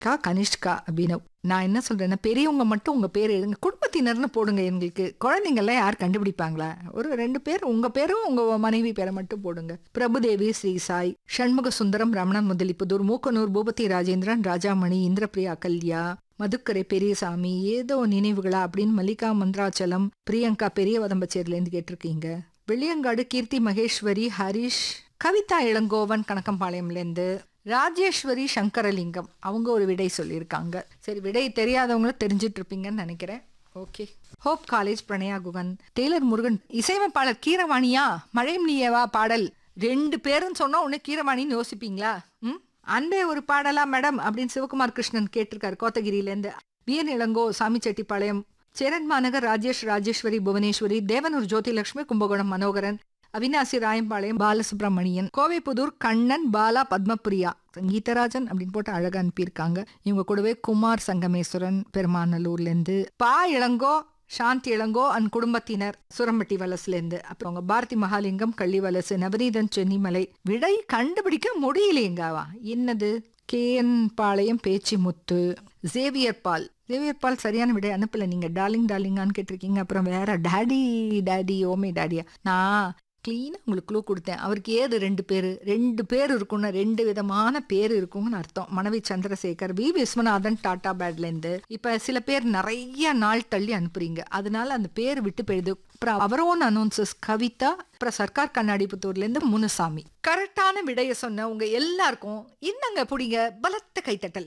கா கனிஷ்கா அபினவ் நான் என்ன சொல்றேன்னா பெரியவங்க மட்டும் உங்க பேர் எழுதுங்க குடும்பத்தினர்னு போடுங்க எங்களுக்கு குழந்தைங்கள்லாம் யார் கண்டுபிடிப்பாங்களா ஒரு ரெண்டு பேர் உங்க பேரும் உங்க மனைவி பேரை மட்டும் போடுங்க பிரபுதேவி ஸ்ரீ சாய் சண்முக சுந்தரம் ரமணன் முதலிப்புதூர் மூக்கனூர் பூபதி ராஜேந்திரன் ராஜாமணி இந்திரபிரியா கல்யா மதுக்கரை பெரியசாமி ஏதோ நினைவுகளா அப்படின்னு மல்லிகா மந்திராச்சலம் பிரியங்கா பெரிய வதம்பச்சேரிலேருந்து கேட்டிருக்கீங்க வெளியங்காடு கீர்த்தி மகேஸ்வரி ஹரிஷ் கவிதா இளங்கோவன் கணக்கம்பாளையம்லேருந்து ராஜேஸ்வரி சங்கரலிங்கம் அவங்க ஒரு விடை சொல்லியிருக்காங்க சரி விடை தெரியாதவங்களும் தெரிஞ்சிட்டு இருப்பீங்கன்னு நினைக்கிறேன் okay hope college Pranaya Guhan tailor Murugan இசையமைப்பாளர் கீரவாணியா மழையும் நீயவா பாடல் ரெண்டு பேரும் சொன்னா ஒன்று கீரவாணின்னு யோசிப்பீங்களா ம் அன்பே ஒரு பாடலா மேடம் அப்படின்னு சிவகுமார் கிருஷ்ணன் கேட்டிருக்காரு கோத்தகிரியிலேருந்து வியன் இளங்கோ சாமிச்செட்டிப்பாளையம் சேரன் மாநகர் ராஜேஷ் ராஜேஸ்வரி புவனேஸ்வரி தேவனூர் ஜோதிலட்சுமி கும்பகோணம் மனோகரன் அவினாசி ராயம்பாளையம் பாலசுப்ரமணியன் கோவைப்புதூர் கண்ணன் பாலா பத்மபிரியா சங்கீதராஜன் அப்படின்னு போட்டு அழகா அனுப்பியிருக்காங்க இவங்க கூடவே குமார் சங்கமேஸ்வரன் பெருமாநல்லூர்லேருந்து பா இளங்கோ சாந்தி இளங்கோ அண்ட் குடும்பத்தினர் சுரம்பட்டி வலசுலேருந்து அப்புறம் அவங்க பாரதி மகாலிங்கம் கள்ளிவலசு நவநீதன் சென்னிமலை விடை கண்டுபிடிக்க முடியலையேங்காவா என்னது கேஎன் பாளையம் பேச்சி முத்து ஜேவியர் பால் ஜேவியர் பால் சரியான விடை அனுப்பல நீங்க டார்லிங் டார்லிங்கான்னு கேட்டிருக்கீங்க அப்புறம் வேற டாடி டாடி ஓமே டாடியா நான் கிளீனாக உங்களுக்கு க்ளூ கொடுத்தேன் அவருக்கு ஏது ரெண்டு பேர் ரெண்டு பேர் இருக்கும்னு ரெண்டு விதமான பேர் இருக்கும்னு அர்த்தம் மனைவி சந்திரசேகர் வி விஸ்வநாதன் டாடா பேட்லேருந்து இப்போ சில பேர் நிறைய நாள் தள்ளி அனுப்புறீங்க அதனால அந்த பேர் விட்டு போயிடுது அப்புறம் அவரோன் அனௌன்சஸ் கவிதா அப்புறம் சர்க்கார் கண்ணாடிபுத்தூர்லேருந்து முனுசாமி கரெக்டான விடைய சொன்ன உங்க எல்லாருக்கும் இன்னங்க புடிங்க பலத்த கைத்தட்டல்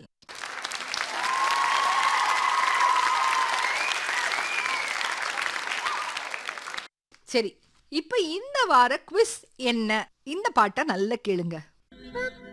சரி இப்ப இந்த வார குவிஸ் என்ன இந்த பாட்டை நல்லா கேளுங்க